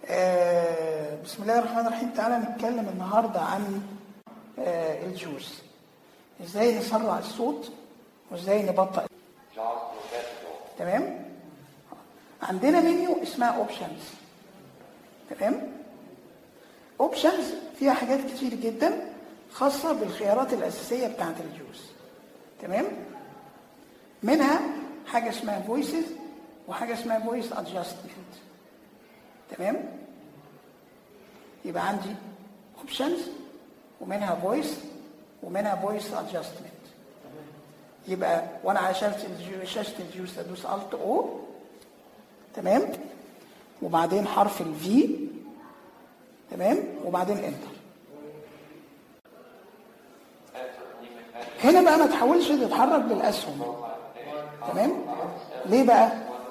آه بسم الله الرحمن الرحيم تعالى نتكلم النهارده عن آه الجوز ازاي نسرع الصوت وازاي نبطئ تمام عندنا منيو اسمها اوبشنز تمام اوبشنز فيها حاجات كتير جدا خاصة بالخيارات الأساسية بتاعت الجوز تمام منها حاجة اسمها فويسز وحاجة اسمها فويس ادجستمنت تمام يبقى عندي اوبشنز ومنها فويس ومنها فويس ادجستمنت يبقى وانا على شاشه الجو- شاشه الجوز ادوس الت او تمام وبعدين حرف الفي تمام وبعدين انتر هنا بقى ما تحاولش تتحرك بالاسهم تمام ليه بقى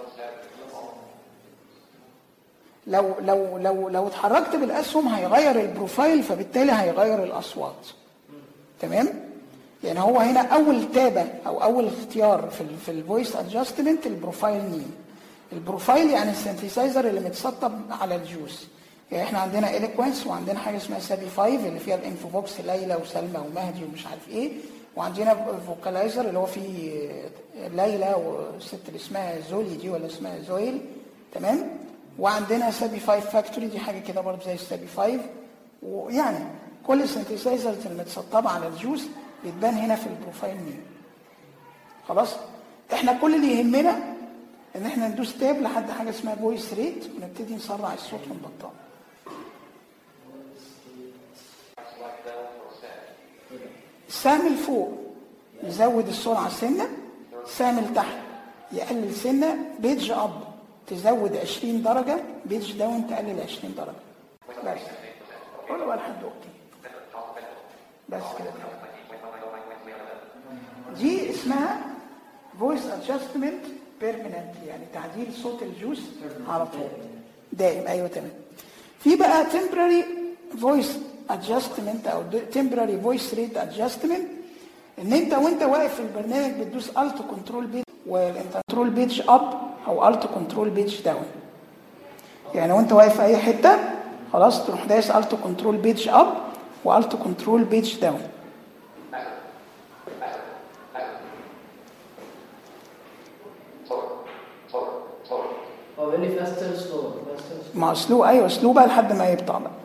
لو لو لو لو اتحركت بالاسهم هيغير البروفايل فبالتالي هيغير الاصوات تمام يعني هو هنا اول تابه او اول اختيار في ال في الفويس ادجستمنت البروفايل نيم البروفايل يعني السنتسايزر اللي متسطب على الجوز يعني احنا عندنا اليكوينس وعندنا حاجه اسمها سابي 5 اللي فيها الانفو بوكس ليلى وسلمى ومهدي ومش عارف ايه وعندنا فوكالايزر اللي هو فيه ليلى والست اللي اسمها زولي دي ولا اسمها زويل تمام وعندنا سابي 5 فاكتوري دي حاجه كده برضه زي السابي 5 ويعني كل السنتسايزرز اللي متسطبه على الجوز بتبان هنا في البروفايل نيم خلاص احنا كل اللي يهمنا ان احنا ندوس تاب لحد حاجه اسمها فويس ريت ونبتدي نسرع الصوت ونبطئه السهم الفوق يزود السرعه سنه السهم اللي تحت يقلل سنه بيدج اب تزود 20 درجه بيدج داون تقلل 20 درجه بس قول بقى لحد اوكي بس كده دي اسمها فويس ادجستمنت بيرمننت يعني تعديل صوت الجوس على طول دائم ايوه تمام في بقى temporary voice adjustment او temporary voice rate adjustment ان انت وانت واقف في البرنامج بتدوس الت كنترول بيج والكنترول بيج اب او الت كنترول بيج داون يعني وانت واقف في اي حته خلاص تروح دايس الت كنترول بيج اب والت كنترول بيج داون هو بيقول لي فاستر سلو فاستر مع سلو ايوه سلو بقى لحد ما يبطأ بقى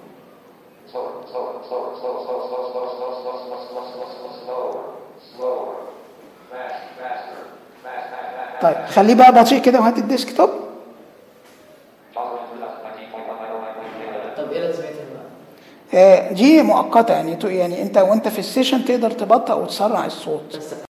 طيب خليه بقى بطيء كده وهات الديسك توب طب ايه لازمتها بقى؟ آه، دي مؤقته يعني يعني انت وانت في السيشن تقدر تبطأ وتسرع الصوت بس